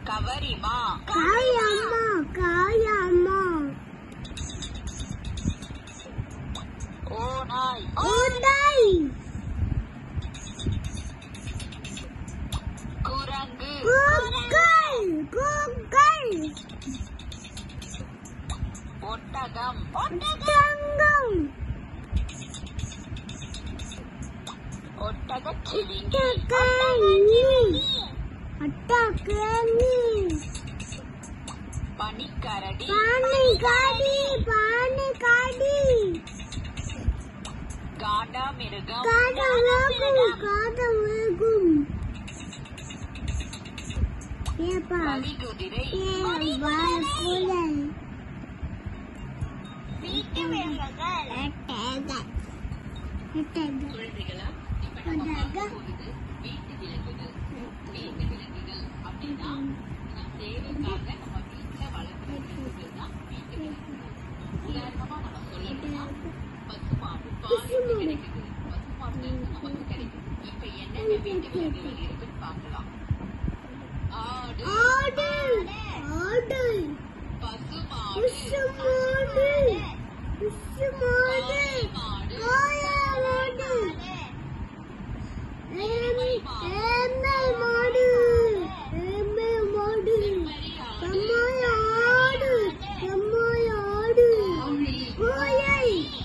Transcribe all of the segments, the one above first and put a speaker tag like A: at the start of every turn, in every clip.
A: கவரிமா
B: காயம்மா காயம்மா
A: ஓநாய்
B: ஓடாய்
A: குரங்கு
B: கூக்கள் கூக்கள்
A: ஒட்டகம்
B: ஒட்டகம்
A: ஒட்டகச் சிவிங்கி
B: ஒட்டகனி ஒட்டகனி
A: பனிக்கரடி
B: பானை காடி பானை காடி
A: காண்டாமிருகம்
B: காதம் காதம் வேகும் ஏப்பா
A: கலிகுதிரை
B: ஏ வாக்குதல்
A: வீட்டு விலங்குகள்
B: ஒட்டகம் ஒட்டகம்
A: குழந்தைகளா இப்ப நம்ம பார்க்க போகுது வீட்டு விலங்குகள் வீட்டு விலங்குகள் அப்படின்னா நம் தேவைக்காக நம்ம வீட்டுல வளர்க்கிற விலங்குகள் தான் வீட்டு விலங்குகள் உதாரணமா நம்ம சொல்லணும்னா பசுமாடு பால் எப்படி கிடைக்குது பசுமாட்டுல இருந்து நமக்கு கிடைக்குது இப்ப என்னென்ன வீட்டு விலங்குகள் இருக்குன்னு பார்க்கலாம் ஆடு
B: ஆடு ஆடு
A: பசுமாடு
B: உசுமாடு உசுமாடு
A: மாடு
B: காயமாடு
A: எருமை
B: ஏமை மாடு ஏமை மாடு செம்மையாடு செம்மையாடு கோயை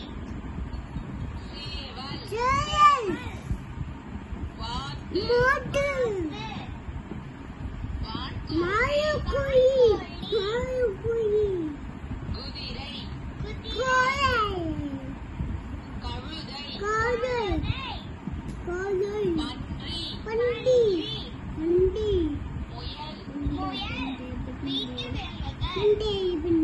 A: சேவல்
B: சேயல்
A: வாத்து
B: மாட்டு
A: வாத்து
B: மாயக்குழி மாயக்குழி
A: குதிரை
B: கோயை
A: கழுதை
B: காதை காதை
A: பன்றி
B: பண்டி பண்டி
A: முயல்
B: பண்டி